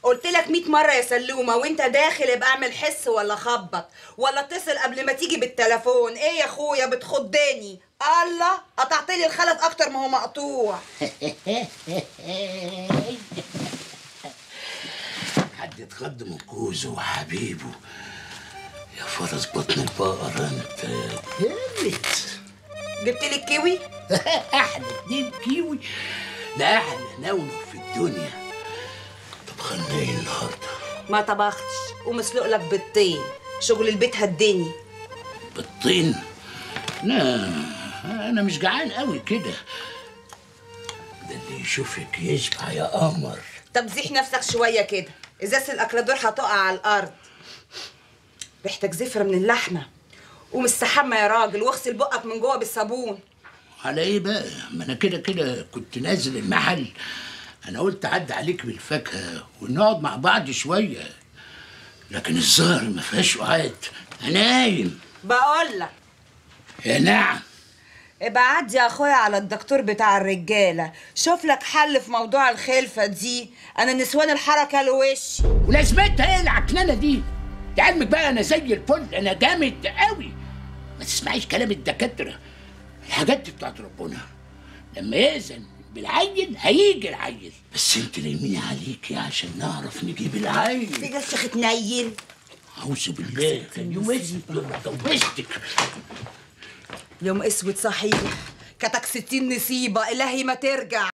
قلت لك 100 مره يا سلومه وانت داخل ابقى اعمل حس ولا خبط ولا اتصل قبل ما تيجي بالتليفون ايه يا اخويا بتخضني الله قطعت لي الخلط اكتر ما هو مقطوع حد اتخض من جوزه وحبيبه يا فرس بطن البقر انت جامد جبت لي الكيوي احلى اتنين كيوي ده احلى نونو في الدنيا طب خلنا ايه النهارده ما طبختش ومسلوق لك بيضتين شغل البيت هدني بالطين لا انا مش جعان قوي كده ده اللي يشوفك يشبع يا قمر طب زيح نفسك شويه كده ازازه الاكلادور هتقع على الارض ريحتك زفره من اللحمه ومستحمى يا راجل واغسل بقك من جوه بالصابون على ايه بقى ما انا كده كده كنت نازل المحل انا قلت اعدي عليك بالفاكهه ونقعد مع بعض شويه لكن الظاهر ما فيهاش وعد انا نايم بقول لك يا نعم ابقى عدي يا اخويا على الدكتور بتاع الرجاله شوف لك حل في موضوع الخلفه دي انا نسوان الحركه لوشي ولازمتها ايه العكنانه دي لعلمك بقى انا زي الفل انا جامد قوي ما تسمعيش كلام الدكاتره الحاجات دي بتاعت ربنا لما يأذن بالعيل هيجي العيل بس انت نايمين عليكي عشان نعرف نجيب العيل في جسخ تنيل اعوذ بالله كان يوم اسود جوزتك يوم اسود صحيح كتك ستين نصيبه الهي ما ترجع